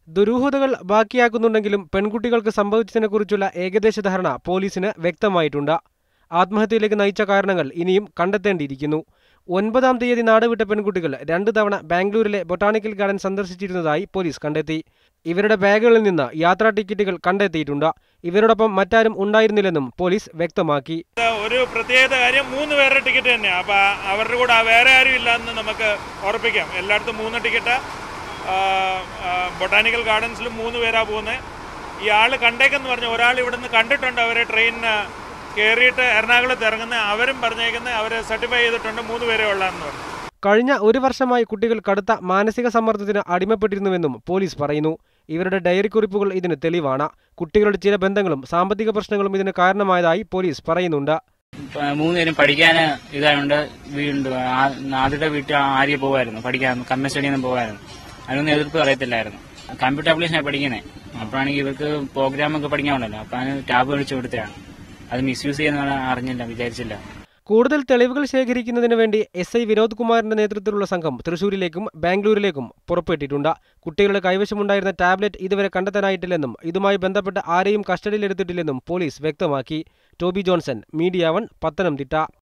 ദുരൂഹതകൾ ബാക്കിയാക്കുന്നുണ്ടെങ്കിലും പെൺകുട്ടികൾക്ക് സംഭവിച്ചതിനെക്കുറിച്ചുള്ള ഏകദേശ ധാരണ പോലീസിന് വ്യക്തമായിട്ടുണ്ട് ആത്മഹത്യയിലേക്ക് നയിച്ച കാരണങ്ങൾ ഇനിയും കണ്ടെത്തേണ്ടിയിരിക്കുന്നു ഒൻപതാം തീയതി നാടുവിട്ട പെൺകുട്ടികൾ രണ്ടു തവണ ബാംഗ്ലൂരിലെ ബൊട്ടാണിക്കൽ ഗാർഡൻ സന്ദർശിച്ചിരുന്നതായി പോലീസ് കണ്ടെത്തി ഇവരുടെ ബാഗുകളിൽ നിന്ന് യാത്രാ ടിക്കറ്റുകൾ കണ്ടെത്തിയിട്ടുണ്ട് ഇവരോടൊപ്പം മറ്റാരും ഉണ്ടായിരുന്നില്ലെന്നും പോലീസ് വ്യക്തമാക്കി ഒരു പ്രത്യേകത കാര്യം മൂന്ന് പേരുടെ ടിക്കറ്റ് തന്നെയാണ് അപ്പോൾ അവരുടെ കൂടെ വേറെ ആരും ഇല്ലാന്ന് നമുക്ക് ഉറപ്പിക്കാം എല്ലായിടത്തും മൂന്ന് ടിക്കറ്റ് ബൊട്ടാനിക്കൽ ഗാർഡൻസിലും മൂന്ന് പേരാ പോകുന്നത് ഈ ആൾ കണ്ടേക്കെന്ന് പറഞ്ഞ ഒരാൾ ഇവിടുന്ന് കണ്ടിട്ടുണ്ട് അവരെ ട്രെയിനിന് കയറിയിട്ട് എറണാകുളത്ത് ഇറങ്ങുന്ന അവരും പറഞ്ഞേക്കുന്നത് അവർ സർട്ടിഫൈ ചെയ്തിട്ടുണ്ട് മൂന്ന് പേരെ ഉള്ളതെന്ന് പറഞ്ഞു കഴിഞ്ഞ ഒരു വർഷമായി കുട്ടികൾ കടുത്ത മാനസിക സമ്മർദ്ദത്തിന് അടിമപ്പെട്ടിരുന്നുവെന്നും പോലീസ് പറയുന്നു ഇവരുടെ ഡയറി കുറിപ്പുകൾ ഇതിന് തെളിവാണ് കുട്ടികളുടെ ചില ബന്ധങ്ങളും സാമ്പത്തിക പ്രശ്നങ്ങളും ഇതിന് കാരണമായതായി പോലീസ് പറയുന്നുണ്ട് ഇപ്പൊ മൂന്നുപേരും പഠിക്കാൻ ഇതായതുകൊണ്ട് വീണ്ടും ആ- ആദ്യത്തെ വീട്ടിൽ ആര്യ പോവായിരുന്നു പഠിക്കാൻ കമ്മ സ്റ്റഡിയിൽ നിന്ന് പോവായിരുന്നു അതിനൊന്നും എതിർപ്പ് അറിയത്തില്ലായിരുന്നു കമ്പ്യൂട്ടർ അപ്ലിക്കേഷനാണ് പഠിക്കുന്നത് അപ്പോഴാണെങ്കിൽ ഇവർക്ക് പ്രോഗ്രാം ഒക്കെ പഠിക്കാൻ ഉണ്ടല്ലോ അപ്പൊ അതിന് ടാബ് മേടിച്ചു കൊടുത്തതാണ് അത് മിസ്യൂസ് ചെയ്യുന്ന അറിഞ്ഞില്ല വിചാരിച്ചില്ല കൂടുതൽ തെളിവുകൾ ശേഖരിക്കുന്നതിന് വേണ്ടി എസ് ഐ വിനോദ് കുമാറിന്റെ നേതൃത്വത്തിലുള്ള സംഘം തൃശൂരിലേക്കും ബാംഗ്ലൂരിലേക്കും പുറപ്പെട്ടിട്ടുണ്ട് കുട്ടികളുടെ കൈവശമുണ്ടായിരുന്ന ടാബ്ലറ്റ് ഇതുവരെ കണ്ടെത്താനായിട്ടില്ലെന്നും ഇതുമായി ബന്ധപ്പെട്ട് ആരെയും കസ്റ്റഡിയിലെടുത്തിട്ടില്ലെന്നും പോലീസ് വ്യക്തമാക്കി Toby Johnson media one Pathanamthitta